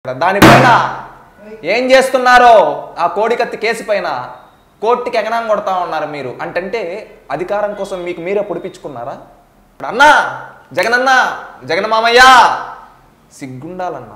దానిపైన ఏం చేస్తున్నారో ఆ కోడికత్తి కేసు పైన కోర్టుకి ఎగనాం కొడతా ఉన్నారు మీరు అంటే అధికారం కోసం మీకు మీరే పొడిపించుకున్నారా ఇప్పుడు అన్నా జగనన్నా జగన్ మామయ్య సిగ్గుండాలన్నా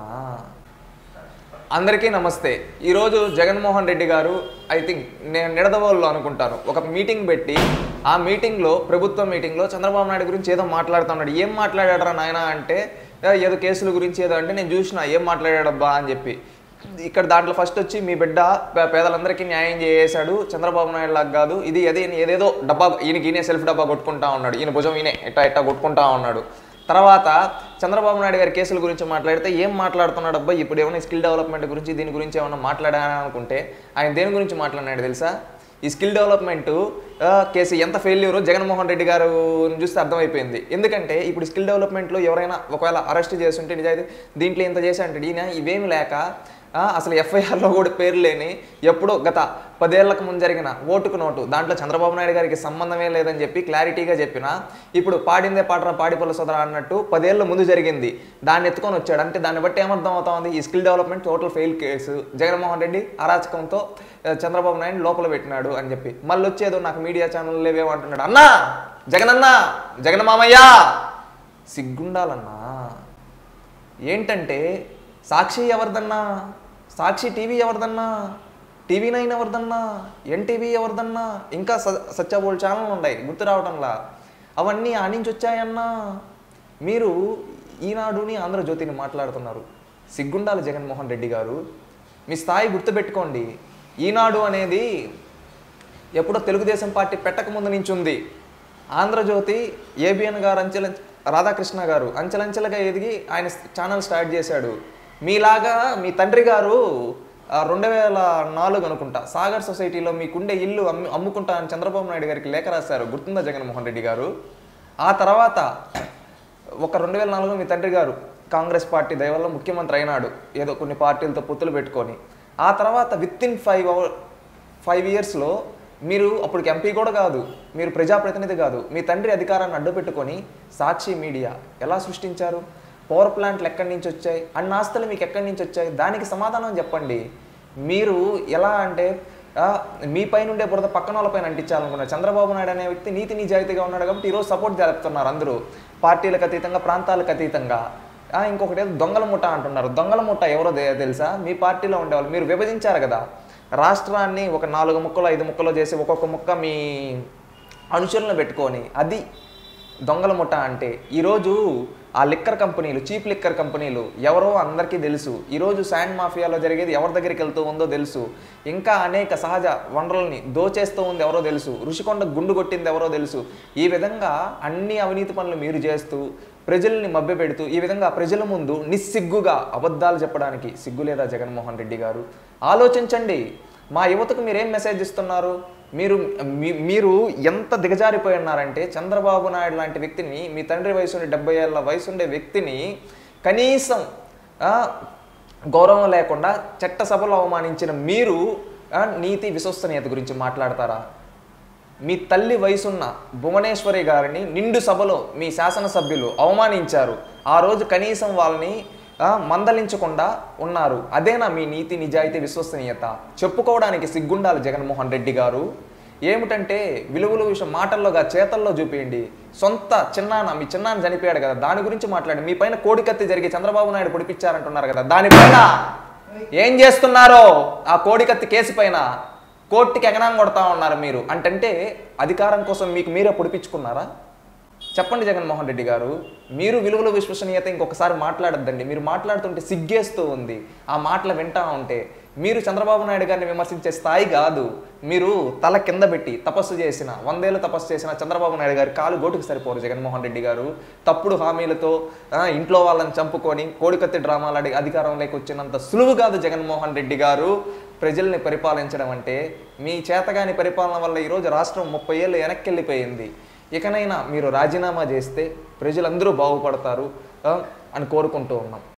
అందరికీ నమస్తే ఈరోజు జగన్మోహన్ రెడ్డి గారు ఐ థింక్ నేను నిడదవోళ్ళు అనుకుంటాను ఒక మీటింగ్ పెట్టి ఆ మీటింగ్లో ప్రభుత్వ మీటింగ్లో చంద్రబాబు నాయుడు గురించి ఏదో మాట్లాడుతున్నాడు ఏం మాట్లాడాడరా నాయన అంటే "ఏ, ఏదో కేసుల గురించి ఏదో అంటే నేను చూసిన ఏం మాట్లాడాడబ్బా అని చెప్పి ఇక్కడ దాంట్లో ఫస్ట్ వచ్చి మీ బిడ్డ పే- పేదలందరికీ న్యాయం చేసాడు చంద్రబాబు నాయుడు లాగా కాదు ఇది అదే ఏదేదో డబ్బా ఈయనకి ఈయనే సెల్ఫ్ డబ్బా కొట్టుకుంటా ఉన్నాడు ఈయన భుజం ఈయనే ఎట్టా ఎట్టా కొట్టుకుంటా ఉన్నాడు తర్వాత చంద్రబాబు నాయుడు గారి కేసుల గురించి మాట్లాడితే ఏం మాట్లాడుతున్నాడు అబ్బాయి ఇప్పుడు ఏమైనా స్కిల్ డెవలప్మెంట్ గురించి దీని గురించి ఏమైనా మాట్లాడాను అనుకుంటే ఆయన దేని గురించి మాట్లాడినాడు తెలుసా ఈ స్కిల్ డెవలప్మెంట్ కేసు ఎంత ఫెయిల్యూరో జగన్మోహన్ రెడ్డి గారు చూస్తే అర్థమైపోయింది ఎందుకంటే ఇప్పుడు స్కిల్ డెవలప్మెంట్లో ఎవరైనా ఒకవేళ అరెస్ట్ చేస్తుంటే నిజాయితీ దీంట్లో ఇంత చేసి అంటే ఈయన ఇవేమి లేక ఆ, అసలు ఎఫ్ఐఆర్లో కూడా పేరు లేని ఎప్పుడో గత పదేళ్లకు ముందు జరిగిన ఓటుకు నోటు దాంట్లో చంద్రబాబు నాయుడు గారికి సంబంధమే లేదని చెప్పి క్లారిటీగా చెప్పిన ఇప్పుడు పాడిందే పాటరా పాడిపల్ల సోదరా అన్నట్టు పదేళ్ల ముందు జరిగింది దాన్ని ఎత్తుకొని వచ్చాడు అంటే దాన్ని బట్టి ఏమర్థం అవుతా ఉంది ఈ skill development total fail case Jaganmohan Reddy అరాచకంతో ఆ, చంద్రబాబు నాయుడు లోపల పెట్టినాడు అని చెప్పి మళ్ళీ వచ్చేదో నాకు మీడియా ఛానల్ లేవేమంటున్నాడు అన్నా జగనన్నా జగన్ మామయ్య సిగ్గుండాలన్నా ఏంటంటే సాక్షి ఎవరిదన్నా సాక్షి టీవీ ఎవరిదన్నా టీవీ నైన్ ఎవరిదన్నా ఎన్టీవీ ఎవరిదన్నా ఇంకా స సత్యబోల్ ఛానల్ ఉన్నాయి గుర్తు రావడంలా అవన్నీ ఆ నుంచి వచ్చాయన్నా మీరు ఈనాడుని ఆంధ్రజ్యోతిని మాట్లాడుతున్నారు సిగ్గుండాలి జగన్మోహన్ రెడ్డి గారు మీ స్థాయి గుర్తుపెట్టుకోండి ఈనాడు అనేది ఎప్పుడో తెలుగుదేశం పార్టీ పెట్టక ముందు నుంచి ఉంది ఆంధ్రజ్యోతి ఏబిఎన్ గారు అంచెల రాధాకృష్ణ గారు అంచెలంచెలుగా ఎదిగి ఆయన ఛానల్ స్టార్ట్ చేశాడు మీలాగా మీ తండ్రి గారు ఆ, రెండు వేల నాలుగు అనుకుంటా సాగర్ సొసైటీలో మీకుండే ఇల్లు అమ్ము అమ్ముకుంటా అని చంద్రబాబు నాయుడు గారికి లేఖ రాశారు గుర్తుందా జగన్మోహన్ రెడ్డి గారు ఆ తర్వాత ఒక రెండు వేల నాలుగులో మీ తండ్రి గారు కాంగ్రెస్ పార్టీ దయ వల్ల ముఖ్యమంత్రి అయినాడు ఏదో కొన్ని పార్టీలతో పొత్తులు పెట్టుకొని ఆ తర్వాత within five hour five ఇయర్స్లో మీరు అప్పటికి ఎంపీ కూడా కాదు మీరు ప్రజాప్రతినిధి కాదు మీ తండ్రి అధికారాన్ని అడ్డు పెట్టుకొని సాక్షి మీడియా ఎలా సృష్టించారు పవర్ ప్లాంట్లు ఎక్కడి నుంచి వచ్చాయి అన్ని ఆస్తులు మీకు ఎక్కడి నుంచి వచ్చాయి దానికి సమాధానం చెప్పండి మీరు ఎలా అంటే ఆ, మీ పైన ఉండే బురద పక్కన వాళ్ళ పైన అంటించాలనుకున్నారు చంద్రబాబు నాయుడు అనే వ్యక్తి నీతి నిజాయితీగా ఉన్నాడు కాబట్టి ఈరోజు సపోర్ట్ జరుపుతున్నారు అందరూ పార్టీలకు అతీతంగా ప్రాంతాలకు అతీతంగా ఆ, ఇంకొకటి ఏదో దొంగల ముఠ అంటున్నారు దొంగల ముఠ ఎవరో తె- తెలుసా మీ పార్టీలో ఉండేవాళ్ళు మీరు విభజించారు కదా రాష్ట్రాన్ని ఒక నాలుగు ముక్కలు ఐదు ముక్కలు చేసి ఒక్కొక్క ముక్క మీ అనుచరులను పెట్టుకొని అది దొంగల ముఠ అంటే ఈరోజు ఆ లిక్కర్ కంపెనీలు చీప్ లిక్కర్ కంపెనీలు ఎవరో అందరికీ తెలుసు ఈరోజు శాండ్ మాఫియాలో జరిగేది ఎవరి దగ్గరికి వెళ్తూ ఉందో తెలుసు ఇంకా అనేక సహజ వనరుల్ని దోచేస్తూ ఉంది ఎవరో తెలుసు ఋషికొండ గుండు కొట్టింది ఎవరో తెలుసు ఈ విధంగా అన్ని అవినీతి పనులు మీరు చేస్తూ ప్రజల్ని మభ్యపెడుతూ ఈ విధంగా ప్రజల ముందు నిస్సిగ్గుగా అబద్ధాలు చెప్పడానికి సిగ్గు లేదా జగన్మోహన్ రెడ్డి గారు ఆలోచించండి మా యువతకు మీరేం మెసేజ్ ఇస్తున్నారు మీరు మీ- మీరు ఎంత దిగజారిపోయి ఉన్నారంటే చంద్రబాబు నాయుడు లాంటి వ్యక్తిని మీ తండ్రి వయసు ఉండే డెబ్బై ఏళ్ళ వయసు ఉండే వ్యక్తిని కనీసం ఆ, గౌరవం లేకుండా చట్టసభలో అవమానించిన మీరు ఆ, నీతి విశ్వసనీయత గురించి మాట్లాడతారా మీ తల్లి వయసున్న భువనేశ్వరి గారిని నిండు సభలో మీ శాసనసభ్యులు అవమానించారు ఆ రోజు కనీసం వాళ్ళని ఆ, మందలించకుండా ఉన్నారు అదేనా మీ నీతి నిజాయితీ విశ్వసనీయత చెప్పుకోవడానికి సిగ్గుండాలి జగన్మోహన్ రెడ్డి గారు ఏమిటంటే విలువల విషయం మాటల్లోగా చేతల్లో చూపించండి సొంత చిన్నాన్న మీ చిన్నాన్న చనిపోయాడు కదా దాని గురించి మాట్లాడి మీ పైన కోడికత్తి జరిగి చంద్రబాబు నాయుడు పొడిపించారంటున్నారు కదా దానిపైన ఏం చేస్తున్నారో ఆ కోడికత్తి కేసు పైన కోర్టుకి ఎగనాం కొడతా ఉన్నారు మీరు అంటే అధికారం కోసం మీకు మీరే పొడిపించుకున్నారా చెప్పండి జగన్మోహన్ రెడ్డి గారు మీరు విలువల విశ్వసనీయత ఇంకొకసారి మాట్లాడొద్దండి మీరు మాట్లాడుతుంటే సిగ్గేస్తూ ఉంది ఆ మాటలు వింటా ఉంటే మీరు చంద్రబాబు నాయుడు గారిని విమర్శించే స్థాయి కాదు మీరు తల కింద పెట్టి తపస్సు చేసిన వందేళ్ళు తపస్సు చేసిన చంద్రబాబు నాయుడు గారి కాలు గోటుకు సరిపోరు జగన్మోహన్ రెడ్డి గారు తప్పుడు హామీలతో ఆ, ఇంట్లో వాళ్ళని చంపుకొని కోడికత్తి డ్రామాలు ఆడి అధికారంలోకి వచ్చినంత సులువు కాదు జగన్మోహన్ రెడ్డి గారు ప్రజల్ని పరిపాలించడం అంటే మీ చేతగాని పరిపాలన వల్ల ఈరోజు రాష్ట్రం ముప్పై ఏళ్ళు వెనక్కి వెళ్ళిపోయింది ఇకనైనా మీరు రాజీనామా చేస్తే ప్రజలందరూ బాగుపడతారు ఆ, అని కోరుకుంటూ ఉన్నాం